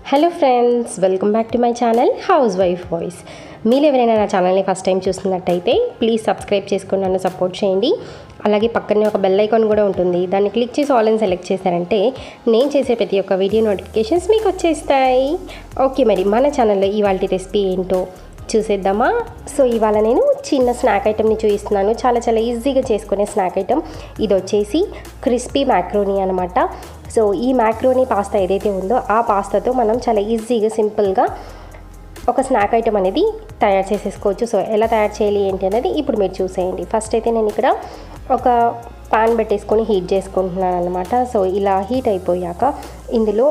hello friends welcome back to my channel house wife voice మీరు ఎవరైనా నా ఛానల్ని ఫస్ట్ టైం చూస్తున్నట్టయితే ప్లీజ్ సబ్స్క్రైబ్ చేసుకుని నన్ను సపోర్ట్ చేయండి అలాగే పక్కనే ఒక బెల్ ఐకాన్ కూడా ఉంటుంది దాన్ని క్లిక్ చేసి ఆల్ అని సెలెక్ట్ చేశారంటే నేను చేసే ప్రతి ఒక్క వీడియో నోటిఫికేషన్స్ మీకు వచ్చేస్తాయి ఓకే మరి మన ఛానల్లో ఇవాళ రెసిపీ ఏంటో చూసేద్దామా సో ఇవాళ నేను చిన్న స్నాక్ ఐటెంని చూపిస్తున్నాను చాలా చాలా ఈజీగా చేసుకునే స్నాక్ ఐటెం ఇది వచ్చేసి క్రిస్పీ మ్యాక్రోనీ అనమాట సో ఈ మ్యాక్రోనీ పాస్తా ఏదైతే ఉందో ఆ పాస్తాతో మనం చాలా ఈజీగా సింపుల్గా ఒక స్నాక్ ఐటెం అనేది తయారు చేసేసుకోవచ్చు సో ఎలా తయారు చేయాలి ఏంటి అనేది ఇప్పుడు మీరు చూసేయండి ఫస్ట్ అయితే నేను ఇక్కడ ఒక పాన్ పెట్టేసుకొని హీట్ చేసుకుంటున్నాను అనమాట సో ఇలా హీట్ అయిపోయాక ఇందులో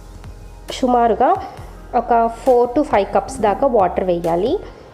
సుమారుగా ఒక ఫోర్ టు ఫైవ్ కప్స్ దాకా వాటర్ వేయాలి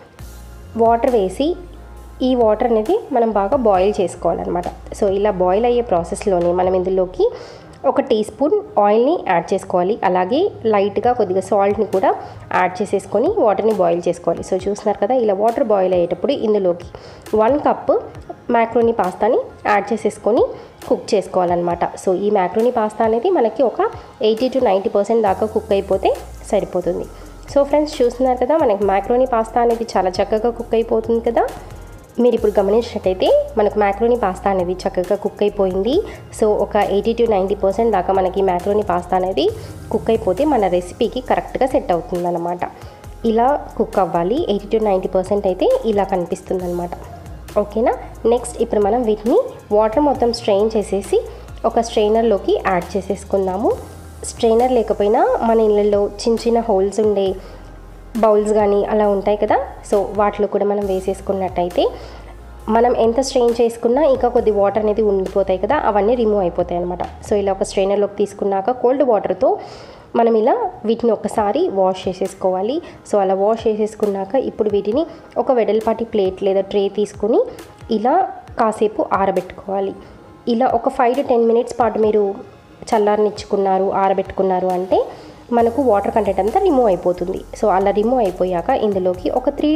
వాటర్ వేసి ఈ వాటర్ అనేది మనం బాగా బాయిల్ చేసుకోవాలన్నమాట సో ఇలా బాయిల్ అయ్యే ప్రాసెస్లోనే మనం ఇందులోకి ఒక టీ స్పూన్ ఆయిల్ని యాడ్ చేసుకోవాలి అలాగే లైట్గా కొద్దిగా సాల్ట్ని కూడా యాడ్ చేసేసుకొని వాటర్ని బాయిల్ చేసుకోవాలి సో చూస్తున్నారు కదా ఇలా వాటర్ బాయిల్ అయ్యేటప్పుడు ఇందులోకి వన్ కప్ మ్యాక్రోనీ పాస్తాని యాడ్ చేసేసుకొని కుక్ చేసుకోవాలన్నమాట సో ఈ మ్యాక్రోనీ పాస్తా అనేది మనకి ఒక ఎయిటీ టు నైంటీ పర్సెంట్ దాకా కుక్ అయిపోతే సరిపోతుంది సో ఫ్రెండ్స్ చూస్తున్నారు కదా మనకి మ్యాక్రోనీ పాస్తా అనేది చాలా చక్కగా కుక్ అయిపోతుంది కదా మీరు ఇప్పుడు గమనించినట్టయితే మనకు మ్యాక్రోనీ పాస్తా అనేది చక్కగా కుక్ అయిపోయింది సో ఒక ఎయిటీ టు నైంటీ పర్సెంట్ దాకా మనకి మ్యాక్రోనీ పాస్తా అనేది కుక్ అయిపోతే మన రెసిపీకి కరెక్ట్గా సెట్ అవుతుంది అనమాట ఇలా కుక్ అవ్వాలి ఎయిటీ టు నైంటీ పర్సెంట్ అయితే ఇలా కనిపిస్తుంది అనమాట ఓకేనా నెక్స్ట్ ఇప్పుడు మనం వీటిని వాటర్ మొత్తం స్ట్రెయిన్ చేసేసి ఒక స్ట్రెయినర్లోకి యాడ్ చేసేసుకుందాము స్ట్రెయినర్ లేకపోయినా మన ఇళ్ళల్లో చిన్న చిన్న హోల్స్ ఉండే బౌల్స్ కానీ అలా ఉంటాయి కదా సో వాటిలో కూడా మనం వేసేసుకున్నట్టయితే మనం ఎంత స్ట్రెయిన్ చేసుకున్నా ఇంకా కొద్ది వాటర్ అనేది ఉండిపోతాయి కదా అవన్నీ రిమూవ్ అయిపోతాయి అనమాట సో ఇలా ఒక స్ట్రెయినర్లోకి తీసుకున్నాక కోల్డ్ వాటర్తో మనం ఇలా వీటిని ఒకసారి వాష్ చేసేసుకోవాలి సో అలా వాష్ చేసేసుకున్నాక ఇప్పుడు వీటిని ఒక వెడల్పాటి ప్లేట్ లేదా ట్రే తీసుకుని ఇలా కాసేపు ఆరబెట్టుకోవాలి ఇలా ఒక ఫైవ్ టు టెన్ మినిట్స్ పాటు మీరు చల్లారనిచ్చుకున్నారు ఆరబెట్టుకున్నారు అంటే మనకు వాటర్ కంటెంట్ అంతా రిమూవ్ అయిపోతుంది సో అలా రిమూవ్ అయిపోయాక ఇందులోకి ఒక త్రీ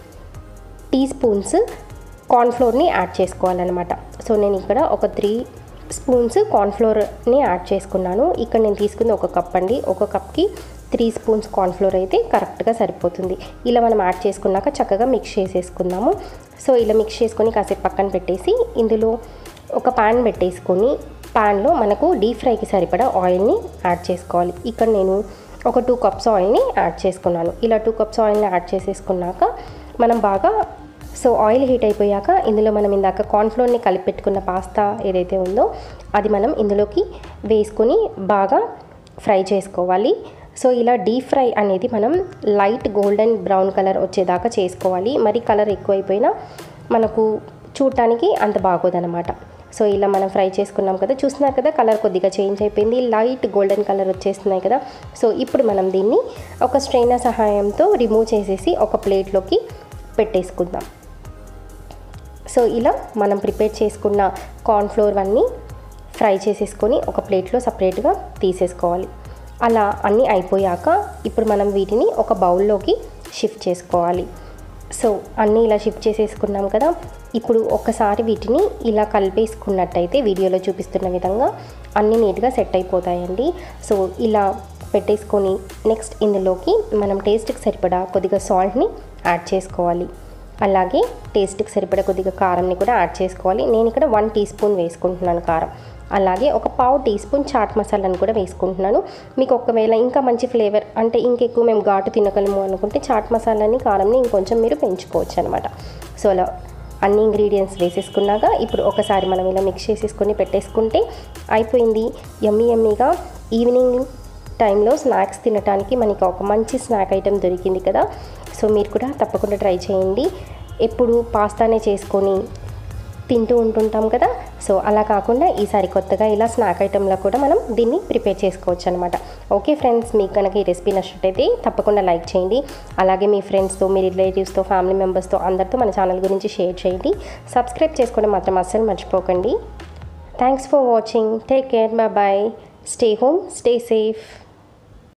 టీ స్పూన్స్ కార్న్ఫ్లోర్ని యాడ్ చేసుకోవాలన్నమాట సో నేను ఇక్కడ ఒక త్రీ స్పూన్స్ కార్న్ఫ్లోర్ని యాడ్ చేసుకున్నాను ఇక్కడ నేను తీసుకుంది ఒక కప్ అండి ఒక కప్కి త్రీ స్పూన్స్ కార్న్ఫ్లోర్ అయితే కరెక్ట్గా సరిపోతుంది ఇలా మనం యాడ్ చేసుకున్నాక చక్కగా మిక్స్ చేసేసుకుందాము సో ఇలా మిక్స్ చేసుకొని కాసేపు పక్కన పెట్టేసి ఇందులో ఒక పాన్ పెట్టేసుకొని ప్యాన్లో మనకు డీప్ ఫ్రైకి సరిపడా ఆయిల్ని యాడ్ చేసుకోవాలి ఇక్కడ నేను ఒక టూ కప్స్ ఆయిల్ని యాడ్ చేసుకున్నాను ఇలా టూ కప్స్ ఆయిల్ని యాడ్ చేసేసుకున్నాక మనం బాగా సో ఆయిల్ హీట్ అయిపోయాక ఇందులో మనం ఇందాక కార్న్ఫ్లోర్ని కలిపి పెట్టుకున్న పాస్తా ఏదైతే ఉందో అది మనం ఇందులోకి వేసుకొని బాగా ఫ్రై చేసుకోవాలి సో ఇలా డీప్ ఫ్రై అనేది మనం లైట్ గోల్డెన్ బ్రౌన్ కలర్ వచ్చేదాకా చేసుకోవాలి మరి కలర్ ఎక్కువైపోయినా మనకు చూడటానికి అంత బాగోదన్నమాట సో ఇలా మనం ఫ్రై చేసుకున్నాం కదా చూస్తున్నారు కదా కలర్ కొద్దిగా చేంజ్ అయిపోయింది లైట్ గోల్డెన్ కలర్ వచ్చేస్తున్నాయి కదా సో ఇప్పుడు మనం దీన్ని ఒక స్ట్రైనర్ సహాయంతో రిమూవ్ చేసేసి ఒక ప్లేట్లోకి పెట్టేసుకుందాం సో ఇలా మనం ప్రిపేర్ చేసుకున్న కార్న్ఫ్లోర్ అన్నీ ఫ్రై చేసేసుకొని ఒక ప్లేట్లో సపరేట్గా తీసేసుకోవాలి అలా అన్నీ అయిపోయాక ఇప్పుడు మనం వీటిని ఒక బౌల్లోకి షిఫ్ట్ చేసుకోవాలి సో అన్నీ ఇలా షిఫ్ట్ చేసేసుకున్నాం కదా ఇప్పుడు ఒకసారి వీటిని ఇలా కలిపేసుకున్నట్టయితే వీడియోలో చూపిస్తున్న విధంగా అన్నీ నీట్గా సెట్ అయిపోతాయండి సో ఇలా పెట్టేసుకొని నెక్స్ట్ ఇందులోకి మనం టేస్ట్కి సరిపడా కొద్దిగా సాల్ట్ని యాడ్ చేసుకోవాలి అలాగే టేస్ట్కి సరిపడా కొద్దిగా కారంని కూడా యాడ్ చేసుకోవాలి నేను ఇక్కడ వన్ టీ స్పూన్ వేసుకుంటున్నాను కారం అలాగే ఒక పావు టీ స్పూన్ చాట్ మసాలాను కూడా వేసుకుంటున్నాను మీకు ఒకవేళ ఇంకా మంచి ఫ్లేవర్ అంటే ఇంకెక్కువ మేము ఘాటు తినగలము అనుకుంటే చాట్ మసాలాని కారంని ఇంకొంచెం మీరు పెంచుకోవచ్చు అనమాట సో అలా అన్ని ఇంగ్రీడియంట్స్ వేసేసుకున్నాక ఇప్పుడు ఒకసారి మనం ఇలా మిక్స్ చేసేసుకొని పెట్టేసుకుంటే అయిపోయింది ఎమ్మీ ఎమ్మీగా ఈవినింగ్ టైంలో స్నాక్స్ తినడానికి మనకి ఒక మంచి స్నాక్ ఐటెం దొరికింది కదా సో మీరు కూడా తప్పకుండా ట్రై చేయండి ఎప్పుడు పాస్తానే చేసుకొని తింటూ ఉంటుంటాం కదా సో అలా కాకుండా ఈసారి కొత్తగా ఇలా స్నాక్ ఐటెంలో కూడా మనం దీన్ని ప్రిపేర్ చేసుకోవచ్చు అనమాట ఓకే ఫ్రెండ్స్ మీకు కనుక ఈ రెసిపీ నచ్చినట్టయితే తప్పకుండా లైక్ చేయండి అలాగే మీ ఫ్రెండ్స్తో మీ రిలేటివ్స్తో ఫ్యామిలీ మెంబర్స్తో అందరితో మన ఛానల్ గురించి షేర్ చేయండి సబ్స్క్రైబ్ చేసుకోవడం మాత్రం అస్సలు మర్చిపోకండి thanks for watching take care bye stay home stay safe